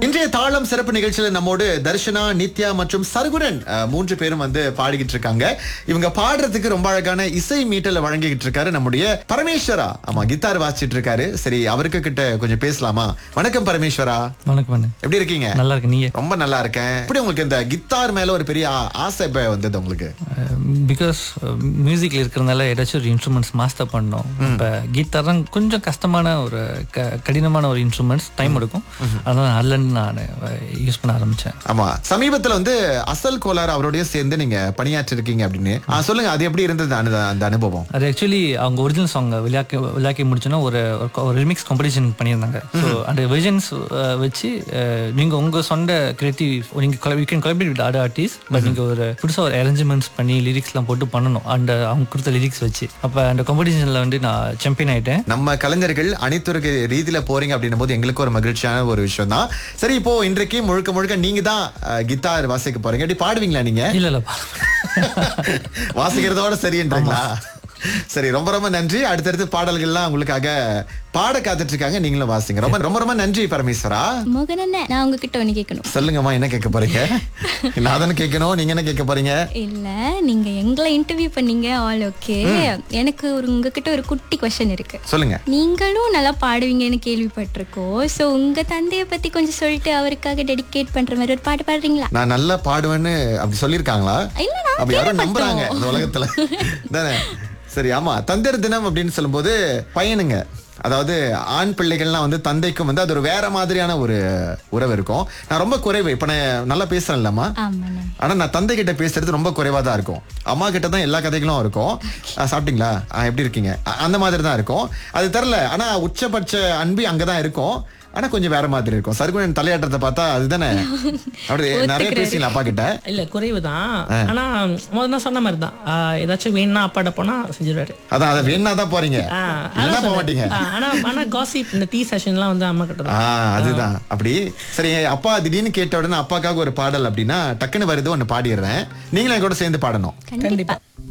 இன்றைய தாளம் சிறப்பு நிகழ்ச்சியில நம்மோடு தர்ஷனா நித்யா மற்றும் சர்குணன் அஹ், மூன்று பேரும் வந்து பாடிக்கிட்டு இருக்காங்க இவங்க பாடுறதுக்கு ரொம்ப அழகான இசை மீட்டல வழங்கிக்கிட்டு இருக்காரு நம்முடைய பரமேஸ்வரா ஆமா கிட்டார் வாசிச்சிட்டு இருக்காரு சரி அவருக்கு கிட்ட கொஞ்சம் பேசலாமா வணக்கம் பரமேஸ்வரா வணக்கம் அண்ணே எப்படி இருக்கீங்க நல்லா இருக்கு நீங்க ரொம்ப நல்லா இருக்கேன் எப்படி உங்களுக்கு இந்த கித்தார் மேல ஒரு பெரிய ஆ- ஆசை இப்ப வந்தது உங்களுக்கு பிகாஸ் மியூசிக்ல இருக்கிறதுனால ஏதாச்சும் ஒரு இன்ஸ்ட்ருமெண்ட்ஸ் மாஸ்டர் பண்ணோம் இப்போ கீதார் தான் கொஞ்சம் கஷ்டமான ஒரு க கடினமான ஒரு இன்ஸ்ட்ருமெண்ட்ஸ் டைம் எடுக்கும் அதனால அதுலேருந்து நான் யூஸ் பண்ண ஆரம்பித்தேன் ஆமா சமீபத்துல வந்து அசல் கோலார் அவரோடய சேர்ந்து நீங்க பணியாற்றி இருக்கீங்க அப்படின்னு ஆ, சொல்லுங்க அது எப்படி இருந்தது அந்த- அந்த அனுபவம் அது ஆக்சுவலி அவங்க ஒரிஜினல் சாங் விளையாக்கி விளையாக்கி முடிச்சோன்னா ஒரு ஒரு- ஒரு ரிமிக்ஸ் காம்படிஷன் பண்ணியிருந்தாங்க ஸோ அந்த வெர்ஷன்ஸ் வச்சு அஹ், நீங்க உங்க சொந்த கிரியேட்டிவ் நீங்க you can collaborate with other artist but நீங்க ஒரு புதுசா ஒரு அரேஞ்ச்மெண்ட்ஸ் பண்ணி லிரிக்ஸ்லாம் போட்டு பண்ணணும் அந்த அவங்க கொடுத்த லிரிக்ஸ் வச்சு அப்போ அந்த காம்படிஷன்ல வந்து நான் சாம்பியன் ஆயிட்டேன் நம்ம கலைஞர்கள் அனைத்துறை ரீதியில போறீங்க அப்படின்னும் போது எங்களுக்கு ஒரு மகிழ்ச்சியான ஒரு விஷயம் தான் சரி இப்போ இன்றைக்கு முழுக்க முழுக்க நீங்க தான் அஹ், கித்தார் வாசிக்க போறீங்க எப்படி பாடுவீங்களா நீங்க இல்ல இல்ல வாசிக்கிறதோட சரின்றீங்களா சரி ரொம்ப ரொம்ப நன்றி அடுத்தடுத்து பாடல்கள்லாம் உங்களுக்காக பாட காத்துட்டு இருக்காங்க நீங்களும் வாசிங்க ரொம்ப ரொம்ப ரொம்ப நன்றி பரமேஸ்வரா மோகன் அண்ணன் நான் உங்ககிட்ட ஒண்ணு கேட்கணும் சொல்லுங்கம்மா என்ன கேட்க போறீங்க நான் தானே கேட்கணும் நீங்க என்ன கேட்க போறீங்க இல்ல நீங்க எங்களை இன்டர்வியூ பண்ணீங்க ஆல் ஓகே எனக்கு ஒரு உங்ககிட்ட ஒரு குட்டி கொஸ்டின் இருக்கு சொல்லுங்க நீங்களும் நல்லா பாடுவீங்கன்னு கேள்விப்பட்டிருக்கோம் சோ உங்க தந்தைய பத்தி கொஞ்சம் சொல்லிட்டு அவருக்காக டெடிகேட் பண்ற மாதிரி ஒரு பாட்டு பாடுறீங்களா நான் நல்லா பாடுவேன்னு அப்படி சொல்லியிருக்காங்களா இல்ல, நான் அப்ப யாரும் கேள்விப்பட்டோம். நம்புறாங்க இந்த உலகத்துல தானே சரி ஆமா தந்தையர் தினம் அப்படின்னு சொல்லும்போது பையனுங்க அதாவது ஆண் பிள்ளைகள்லாம் வந்து தந்தைக்கும் வந்து அது ஒரு வேற மாதிரியான ஒரு உறவு இருக்கும் நான் ரொம்ப குறைவு இப்ப நான் நல்லா பேசுறேன்லம்மா ஆமாண்ணே ஆனா நான் தந்தை கிட்ட பேசுறது ரொம்ப குறைவா தான் இருக்கும் அம்மா கிட்ட தான் எல்லா கதைகளும் இருக்கும் அஹ், சாப்பிட்டீங்களா அஹ், எப்படி இருக்கீங்க அ- அந்த மாதிரி தான் இருக்கும் அது தெரில ஆனா உச்சபட்ச அன்பு அங்கதான் இருக்கும் ஆனா கொஞ்சம் வேற மாதிரி இருக்கும் சர்குணன் தலையாட்டத்தை பார்த்தா அதுதானே அப்படி நிறைய பேசிங்களா அப்பா கிட்ட இல்ல குறைவு தான் ஆனா முதல்ல நான் சொன்ன மாதிரி தான் ஆஹ் ஏதாச்சும் வேணும்னா அப்பாட்ட போனா செஞ்சிருவாரு அதான் அதை வேணா தான் போறீங்க ஆஹ் இல்லைன்னா அதான் போக மாட்டீங்க சொன்னேன். ஆஹ் ஆனா ஆனா காசிப் இந்த டீ செஷன்லாம் வந்து அம்மா கிட்ட தான் ஆ அதுதான் அப்படி சரி அப்பா திடீர்னு கேட்ட உடனே அப்பாக்காக ஒரு பாடல் அப்படின்னா டக்குன்னு வருது ஒன்னு பாடிடுறேன் நீங்களும் என் கூட சேர்ந்து பாடணும் கண்டிப்பா